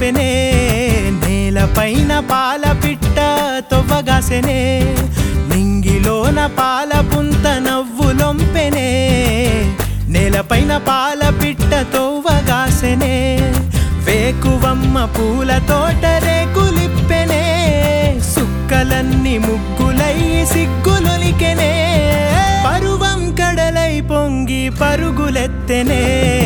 తొవ్వగాసెనే నేలపైన పాల పిట్ట తొవ్వగాసెనే నింగిలోన పాల పుంత నవ్వులొంపెనే నేలపైన పాల పిట్ట తొవ్వగాసెనే వేకువమ్మ పూల తోట రేకులిప్పెనే సుక్కలన్నీ ముగ్గులై సిగ్గులొలికెనే పరువం కడలై పొంగి పరుగులెత్తెనే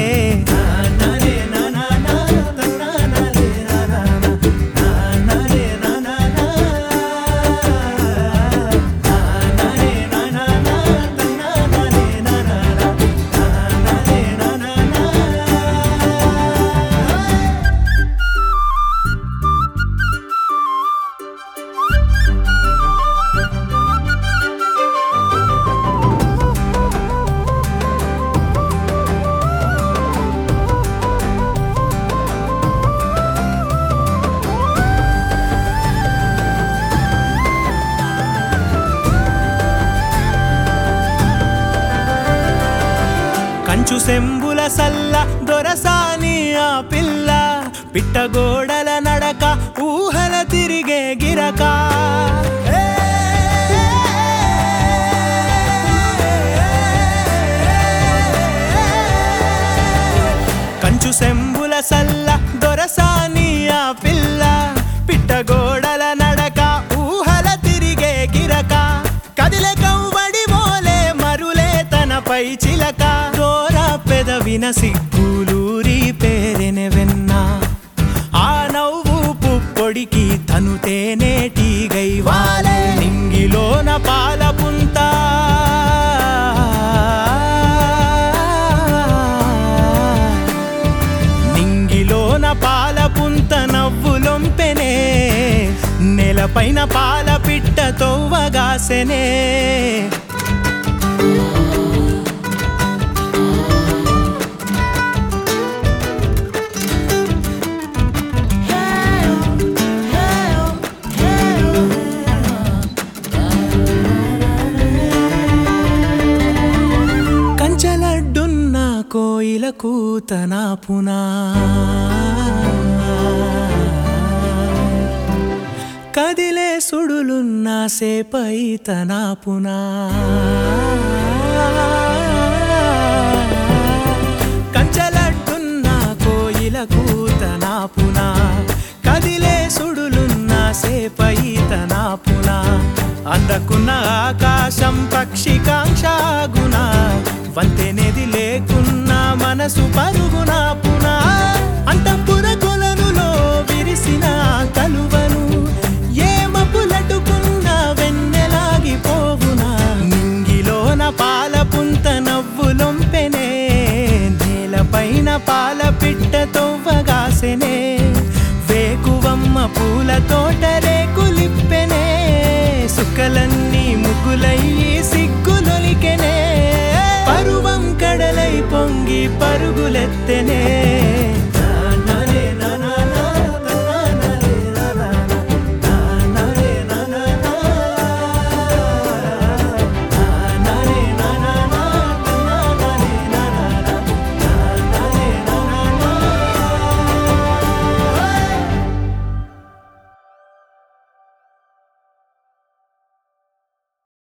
కంచు సెంబుల సల్ల దొరసాని ఆ పిల్ల పిట్టగోడల నడక ఊహల తిరిగే గిరక కంచు సెంబుల సల్ల దొరసాని ఆ పిల్ల పిట్టగోడల నడక ఊహల తిరిగే గిరక కదిలే కవ్వడి మోలే మరులే తనపై చిలక దోర పెదవిన సిగ్గులూరి పేరెనె వెన్న ఆ నవ్వు పుప్పొడికి తను తేనేటిగై వాలే నింగిలోన పాల పుంత నింగిలోన పాల పుంత నవ్వులొంపెనే నెలపైన పాల పిట్ట తొవ్వగాసెనే కంచలడ్డున్న కోయిల కూతన పునా కదిలే సుడులున్న సేపై తన పునా కంచలడ్డున్న కోయిల కూతన పునా కదిలే సుడులున్న సేపై తన పునా అందకున్న ఆకాశం పక్షికాంక్షాగుణ వంతెనేది లేకున్న మనసు పరుగున పునా అంతఃపుర కొలనులో విరిసిన కలువను ఏమపులటుకున్న వెన్నెలాగిపోవునా నింగిలోన పాల పుంత నవ్వులొంపెనే నేలపైన పాల పిట్ట తొవ్వగాసెనే వేకువమ్మ పూల తోట రేకులిప్పెనే సుక్కలన్నీ ముగ్గులయ్యి సిగ్గులొలికెనే పరువం కడలై పొంగి పరుగులెత్తెనే